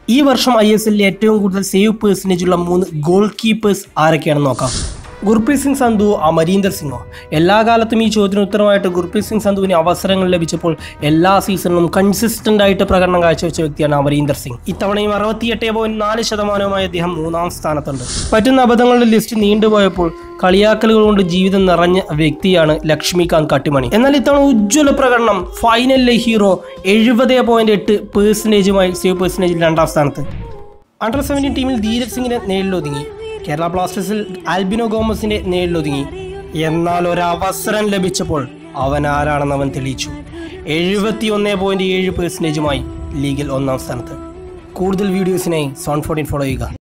ഈ വർഷം I S എല്ലിൽ ഏറ്റവും കൂടുതൽ സേവ് പേഴ്സൻറ്റേജ് ഉള്ള മൂന്ന് ഗോൾ കീപ്പേഴ്സ് ആരൊക്കെയാണെന്ന് നോക്കാം ഗുർപ്രീത് സിംഗ് സന്ധു അമരീന്ദർ സിംഗോ എല്ലാ കാലത്തും ഈ ചോദ്യത്തിന് ഉത്തരമായിട്ട് ഗുർപ്രീത് സിംഗ് സന്ധുവിന് അവസരങ്ങൾ ലഭിച്ചപ്പോൾ എല്ലാ സീസണിലും കൺസിസ്റ്റന്റ് ആയിട്ട് പ്രകടനം കാഴ്ചവെച്ച വ്യക്തിയാണ് അമരീന്ദർ സിംഗ് ഇത്തവണയും അറുപത്തിയെട്ട് പോയിന്റ് നാല് ശതമാനവുമായി അദ്ദേഹം മൂന്നാം സ്ഥാനത്തുണ്ട് പറ്റുന്ന അബദ്ധങ്ങളുടെ ലിസ്റ്റ് നീണ്ടുപോയപ്പോൾ കളിയാക്കലുകൾ കൊണ്ട് ജീവിതം നിറഞ്ഞ വ്യക്തിയാണ് ലക്ഷ്മികാന്ത് കട്ടിമണി എന്നാൽ ഇത്തവണ ഉജ്ജ്വല പ്രകടനം ഫൈനലിലെ ഹീറോ എഴുപത് പോയിന്റ് എട്ട് പേഴ്സൻറ്റേജുമായി സേവ് പേഴ്സൻറ്റേജിൽ രണ്ടാം സ്ഥാനത്ത് അണ്ടർ സെവൻറ്റീൻ ടീമിൽ ധീരജ് സിംഗിനെ നേരിലൊതുങ്ങി കേരള ബ്ലാസ്റ്റേഴ്സിൽ ആൽബിനോ ഗോമസിന്റെ നേരിലൊതുങ്ങി എന്നാൽ ഒരവസരം ലഭിച്ചപ്പോൾ അവൻ ആരാണെന്ന് അവൻ തെളിയിച്ചു എഴുപത്തി ഒന്ന് പോയിന്റ് ഏഴ് പെർസെൻറ്റേജുമായി ലീഗിൽ ഒന്നാം സ്ഥാനത്ത് കൂടുതൽ വീഡിയോസിനായി സോൺ ഫോർട്ടീൻ ഫോളോ ചെയ്യുക